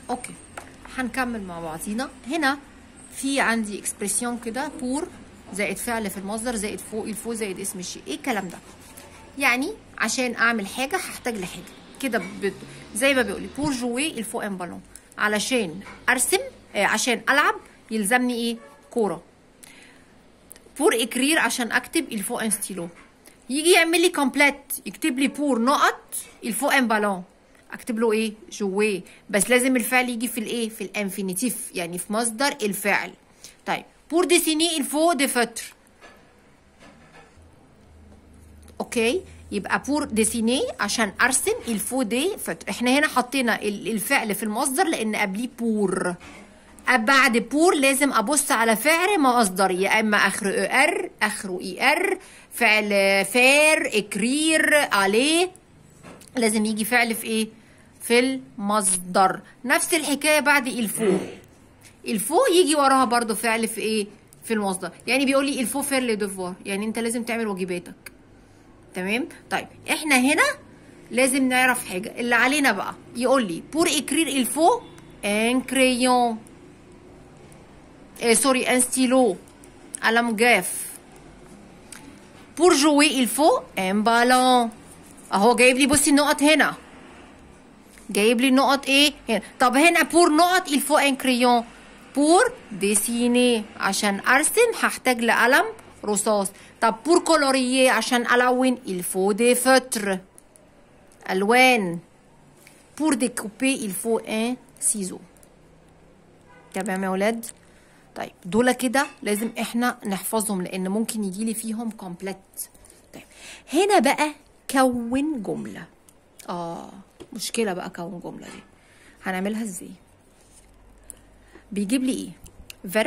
اوكي هنكمل مع بعضينا هنا في عندي اكسبريسيون كده بور زائد فعل في المصدر زائد فوق الفوق زائد اسم الشيء ايه الكلام ده يعني عشان اعمل حاجه هحتاج لحاجه كده بت... زي ما بيقولي بور جوي الفو ان بالون علشان ارسم آه عشان العب يلزمني ايه كوره بور اكرير عشان اكتب الفو ان ستيلو يجي يعمل لي كومبليت يكتب لي بور نقط الفو ان بالون اكتب له ايه جوي بس لازم الفعل يجي في الايه في الانفينيتيف يعني في مصدر الفعل طيب بور ديسيني الفو دي فتر اوكي يبقى بور ديسيني عشان ارسم الفو دي فتر احنا هنا حطينا الفعل في المصدر لان قبليه بور بعد بور لازم ابص على فعل مصدر يا اما اخره او ار اخره اي ار فعل فار اكرير عليه لازم يجي فعل في ايه في المصدر نفس الحكايه بعد الفو الفو يجي وراها برضو فعل في ايه في المصدر يعني بيقول لي الفو فير لي دوفوار يعني انت لازم تعمل واجباتك تمام طيب احنا هنا لازم نعرف حاجه اللي علينا بقى يقول لي بور اكرير الفو ان كريون إيه سوري ان ستيلو قلم جاف بور جوي الفو ان بالون اهو جايب لي بصي النقط هنا جايب لي النقط ايه هنا طب هنا بور نقط الفو ان كريون بور ديسيني عشان ارسم هحتاج لقلم رصاص طب بور كولوريي عشان الون الفو دي فتر الوان بور ديكوبي الفو ان سيزو تمام يا ولاد طيب دول كده لازم احنا نحفظهم لان ممكن يجي لي فيهم كومبليت طيب هنا بقى كون جمله اه مشكله بقى كون جمله دي هنعملها ازاي بيجيب لي ايه فيرب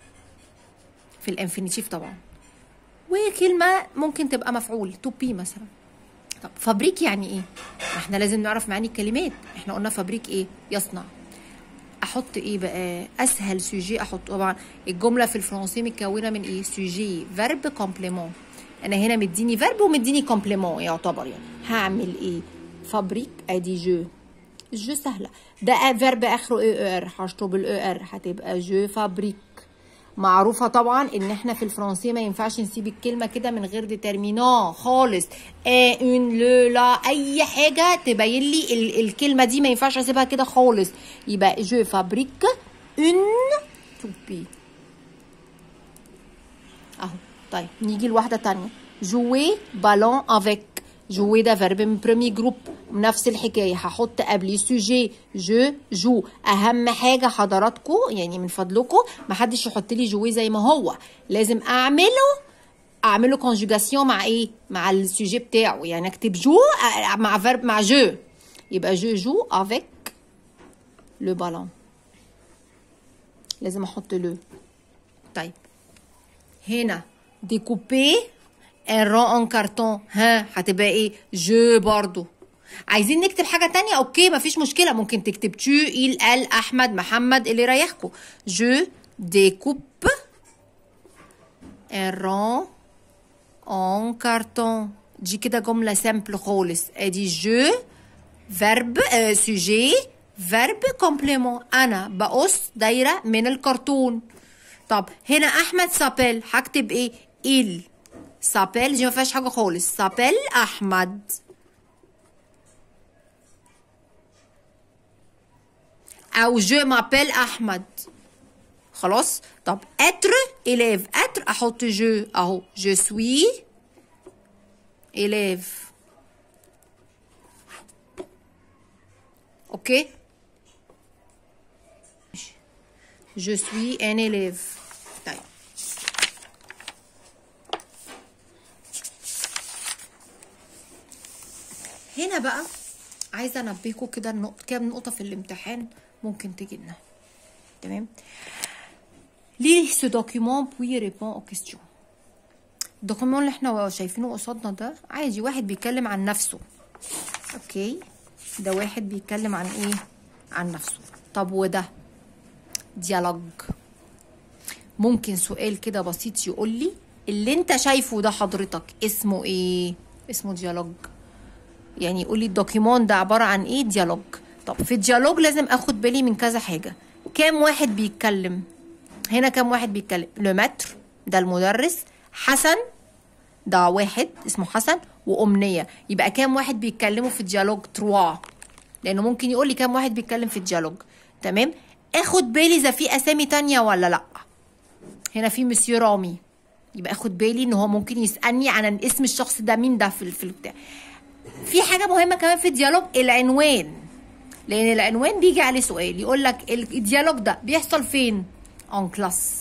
في الانفينيتيف طبعا وكلمه ممكن تبقى مفعول تو بي مثلا طب فابريك يعني ايه احنا لازم نعرف معاني الكلمات احنا قلنا فابريك ايه يصنع احط ايه بقى اسهل سوجي احط طبعا الجمله في الفرنسي متكونه من ايه سوجي فيرب كومبليمون انا هنا مديني فيرب ومديني كومبليمون يعتبر يعني هعمل ايه فابريك ادي جو جو سهله ده فيرب اخره اي ار هشطب الاي ار هتبقى جو فابريك معروفة طبعا ان احنا في الفرنسي ما ينفعش نسيب الكلمة كده من غير ديترمينان خالص ا اون لو لا اي حاجة تبين لي ال الكلمة دي ما ينفعش اسيبها كده خالص يبقى جو فابريك اون توبي اهو طيب نيجي لواحدة تانية جوي بالون افيك جوي ده فيرب من بريمي جروب نفس الحكايه هحط قبليه سوجي جو جو اهم حاجه حضراتكم يعني من فضلكم ما حدش يحط لي جوي زي ما هو لازم اعمله اعمله كونجوجاسيون مع ايه مع السوجي بتاعه يعني اكتب جو مع فيرب مع جو يبقى جو جو افيك لو بالون لازم احط لو طيب هنا ديكوبي ان رون ان كارتون ها هتبقى ايه جو برضو عايزين نكتب حاجه تانية اوكي مفيش مشكله ممكن تكتب تو il ال احمد محمد اللي يريحكم جو ديكوب ان رون ان كارتون دي كده جمله سامبل خالص ادي جو فيرب سوجي فيرب كومبليمون انا بقص دايره من الكرتون طب هنا احمد سابيل هكتب ايه il سابيل دي ما فيهاش حاجه خالص سابيل احمد او جو مابيل احمد خلاص طب اتر élève اتر احط جو اهو جو سوي élève اوكي je suis un élève طيب هنا بقى عايزه انبهكم كده النقط كام نقطه في الامتحان ممكن تجي لنا تمام ليه ce document puis répond aux questions الدوكيمون اللي احنا شايفينه قصادنا ده عادي واحد بيتكلم عن نفسه اوكي ده واحد بيتكلم عن ايه عن نفسه طب وده ديالوج ممكن سؤال كده بسيط يقول لي اللي انت شايفه ده حضرتك اسمه ايه اسمه ديالوج يعني يقول لي الدوكيمون ده عباره عن ايه ديالوج طب في الديالوج لازم اخد بالي من كذا حاجه كام واحد بيتكلم هنا كام واحد بيتكلم لو متر ده المدرس حسن ده واحد اسمه حسن وامنيه يبقى كام واحد بيتكلموا في الديالوج تروا لانه ممكن يقول لي كام واحد بيتكلم في الديالوج تمام اخد بالي اذا في اسامي تانية ولا لا هنا في مسيو رامي يبقى اخد بالي ان هو ممكن يسالني عن اسم الشخص ده مين ده في في البتاع في حاجه مهمه كمان في الديالوج العنوان لان العنوان بيجي عليه سؤال يقول لك الديالوج ده بيحصل فين اون كلاس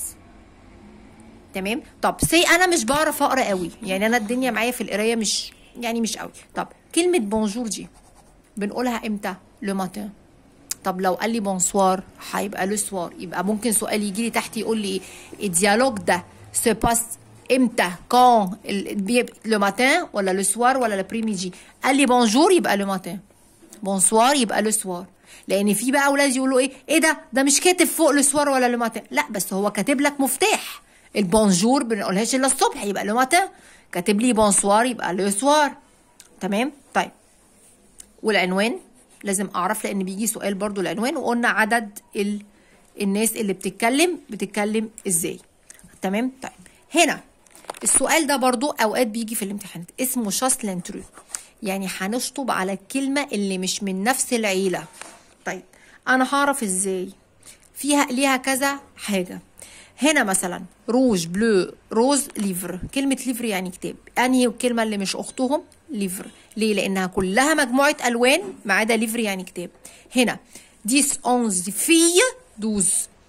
تمام طب سي انا مش بعرف اقرا قوي يعني انا الدنيا معايا في القرايه مش يعني مش قوي طب كلمه بونجور دي بنقولها امتى لو ماتين طب لو قال لي بونسوار هيبقى لو سوار يبقى ممكن سؤال يجي لي تحت يقول لي ايه الديالوج ده سو باس امتى كون لو ماتين ولا لو سوار ولا لابريميدي قال لي بونجور يبقى لو ماتين بونسوار يبقى لو سوار لان في بقى اولاد يقولوا ايه ايه ده ده مش كاتب فوق لو سوار ولا لو ماتين لا بس هو كاتب لك مفتاح البونجور بنقولهاش الا الصبح يبقى لو ماتين كاتب لي بونسوار يبقى لو سوار تمام طيب والعنوان لازم اعرف لان بيجي سؤال برضو العنوان وقلنا عدد ال... الناس اللي بتتكلم بتتكلم ازاي تمام طيب هنا السؤال ده برضو اوقات بيجي في الامتحانات اسمه شاس لانترو يعني هنشطب على الكلمة اللي مش من نفس العيلة طيب انا هعرف ازاي فيها ليها كذا حاجة هنا مثلا روج بلو روز ليفر كلمة ليفر يعني كتاب انهي الكلمة اللي مش اختهم ليفر ليه لانها كلها مجموعة الوان ما عدا ليفر يعني كتاب هنا 10 11 في 12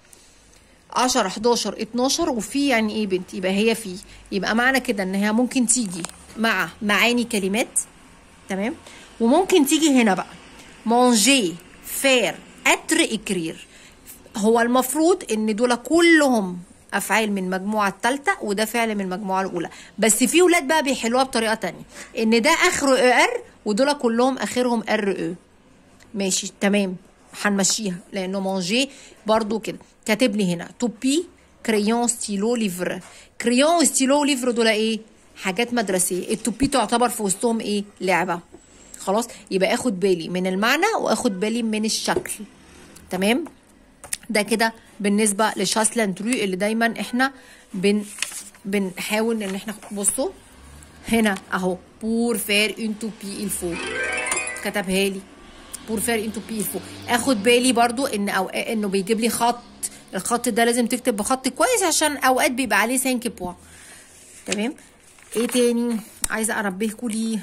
10 11 12 وفي يعني ايه بنت يبقى هي في يبقى معنى كده ان هي ممكن تيجي مع معاني كلمات تمام وممكن تيجي هنا بقى مونجي فير اتر اكرير هو المفروض ان دول كلهم افعال من المجموعه الثالثه وده فعل من المجموعه الاولى بس في ولاد بقى بيحلوها بطريقه تانية ان ده اخره ار ودول كلهم اخرهم ار او ماشي تمام هنمشيها لانه مانجي برضو كده كاتب لي هنا توبي كريون ستيلو ليفر كريون وستيلو ليفر دول ايه حاجات مدرسيه التوبي تعتبر في وسطهم ايه لعبه خلاص يبقى اخد بالي من المعنى واخد بالي من الشكل تمام ده كده بالنسبه لشاس لاندرو اللي دايما احنا بن بنحاول ان احنا بصوا هنا اهو بور فير اون توبي الفو كتبها لي بور فير ان توبي الفو اخد بالي برضو ان أو انه بيجيب لي خط الخط ده لازم تكتب بخط كويس عشان اوقات بيبقى عليه 5 بوا تمام ايه تاني عايزه انبهكوا ليه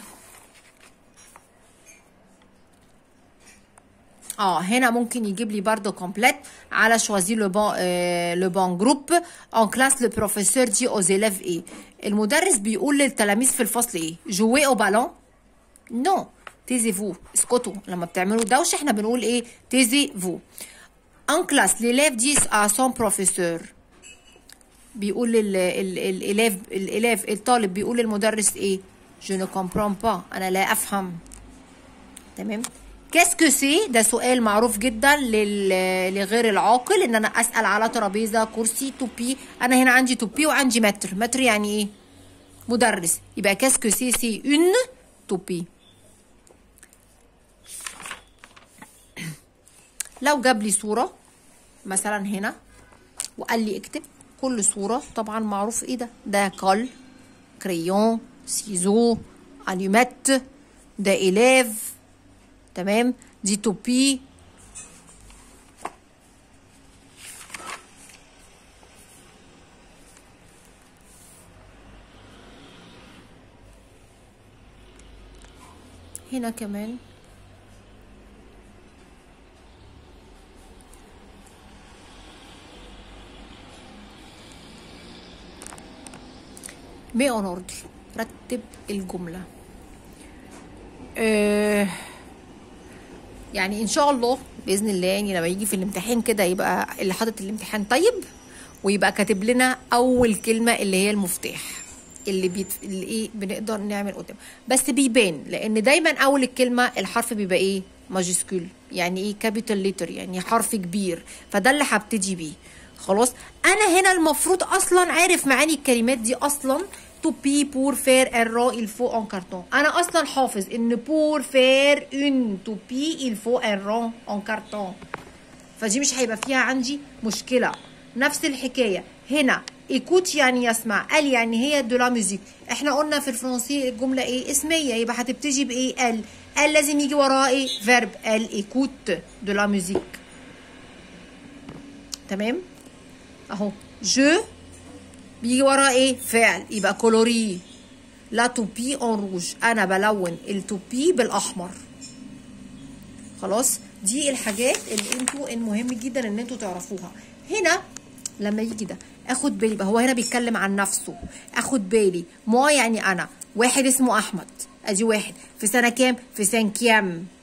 اه هنا ممكن يجيب لي برضه كومبليت على شوازي لو بون آه لو بون جروب اون كلاس لو بروفيسور دي او زيليف ايه المدرس بيقول للتلاميذ في الفصل ايه جوي او بالون نو تيزي فو اسكتوا لما بتعملوا دوشه احنا بنقول ايه تيزي فو ان كلاس ليليف دي ا سون بروفيسور بيقول الالاف الالاف الطالب بيقول للمدرس ايه جو نو كومبرون با انا لا افهم تمام كاسكو سي ده سؤال معروف جدا لل... لغير العاقل ان انا اسال على ترابيزه كرسي توبي انا هنا عندي توبي وعندي متر متر يعني ايه مدرس يبقى كاسكو سي سي اون توبي لو جاب لي صوره مثلا هنا وقال لي اكتب كل صوره طبعا معروف ايه ده ده كول كريون سيزو اليومات ده إلاف تمام دي توبي هنا كمان مي اون اوردر رتب الجمله أه يعني ان شاء الله باذن الله يعني لما يجي في الامتحان كده يبقى اللي حاطط الامتحان طيب ويبقى كاتب لنا اول كلمه اللي هي المفتاح اللي بيت... اللي ايه بنقدر نعمل قدام بس بيبان لان دايما اول الكلمه الحرف بيبقى ايه ماجيسكول يعني ايه كابيتال ليتر يعني حرف كبير فده اللي هبتدي بيه خلاص انا هنا المفروض اصلا عارف معاني الكلمات دي اصلا توبي بور فير ان ران il faut en carton انا اصلا حافظ ان بور فير اون توبي il faut un rang en carton فدي مش هيبقى فيها عندي مشكله نفس الحكايه هنا ايكوت يعني يسمع قال يعني هي دو لا ميوزيك احنا قلنا في الفرنسي الجمله ايه اسميه يبقى هتبتدي بايه ال ال لازم يجي وراها ايه فيرب ال ايكوت دو لا ميوزيك تمام اهو جو بيجي وراها ايه فعل يبقى كولوري لا توبي اون روج انا بلون التوبي بالاحمر خلاص دي الحاجات اللي انتوا المهم جدا ان انتوا تعرفوها هنا لما يجي ده اخد بالي بقى هو هنا بيتكلم عن نفسه اخد بالي موا يعني انا واحد اسمه احمد ادي واحد في سنه كام في سان كيام